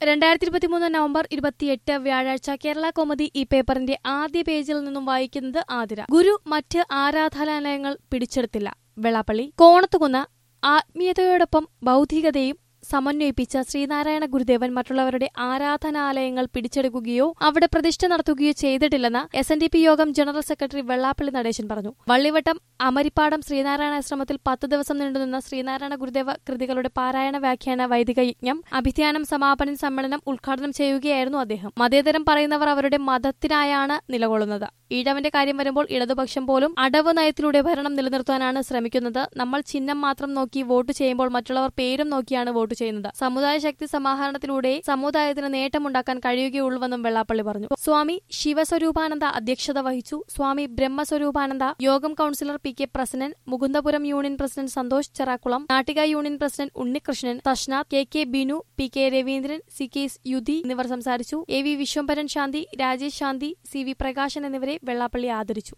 രണ്ടായിരത്തി ഇരുപത്തിമൂന്ന് നവംബർ ഇരുപത്തിയെട്ട് വ്യാഴാഴ്ച കേരള കോമഡി ഈ പേപ്പറിന്റെ ആദ്യ പേജിൽ നിന്നും വായിക്കുന്നത് ആതിര ഗുരു മറ്റ് ആരാധനാലയങ്ങൾ പിടിച്ചെടുത്തില്ല വെള്ളാപ്പള്ളി കോണത്തുകുന്ന് ആത്മീയതയോടൊപ്പം ബൗദ്ധികതയും സമന്വയിപ്പിച്ച ശ്രീനാരായണ ഗുരുദേവൻ മറ്റുള്ളവരുടെ ആരാധനാലയങ്ങൾ പിടിച്ചെടുക്കുകയോ അവിടെ പ്രതിഷ്ഠ നടത്തുകയോ ചെയ്തിട്ടില്ലെന്ന് എസ് എൻ ഡി പി യോഗം ജനറൽ സെക്രട്ടറി വെള്ളാപ്പള്ളി നടേശൻ പറഞ്ഞു വള്ളിവട്ടം അമരിപ്പാടം ശ്രീനാരായണ ആശ്രമത്തിൽ പത്ത് ദിവസം നീണ്ടുനിന്ന ശ്രീനാരായണ ഗുരുദേവ കൃതികളുടെ പാരായണ വ്യാഖ്യാന വൈദിക യജ്ഞം അഭിധ്യാനം സമാപന സമ്മേളനം ഉദ്ഘാടനം ചെയ്യുകയായിരുന്നു അദ്ദേഹം മതേതരം പറയുന്നവർ അവരുടെ മതത്തിനായാണ് നിലകൊള്ളുന്നത് ഈഴവന്റെ കാര്യം വരുമ്പോൾ ഇടതുപക്ഷം പോലും അടവ് നയത്തിലൂടെ ഭരണം നിലനിർത്താനാണ് ശ്രമിക്കുന്നത് നമ്മൾ ചിഹ്നം മാത്രം നോക്കി വോട്ട് ചെയ്യുമ്പോൾ മറ്റുള്ളവർ പേരും നോക്കിയാണ് വോട്ട് ചെയ്യുന്നത് സമുദായ ശക്തി സമാഹരണത്തിലൂടെ സമുദായത്തിന് നേട്ടമുണ്ടാക്കാൻ കഴിയുകയുള്ളൂവെന്നും വെള്ളാപ്പള്ളി പറഞ്ഞു സ്വാമി ശിവസ്വരൂപാനന്ദ അധ്യക്ഷത വഹിച്ചു സ്വാമി ബ്രഹ്മസ്വരൂപാനന്ദ യോഗം councillor P K president Mukundapuram union president Santhosh Cherakulam Nattika union president Unnikrishnan Thashnath K K Binu P K Raveendran C K Yudhi എന്നിവർ സംസാരിച്ചു A V Viswambharan Shanthi Rajesh Shanthi C V Prakashan എന്നിവരെ വെള്ളാപ്പള്ളി ആദരിച്ചു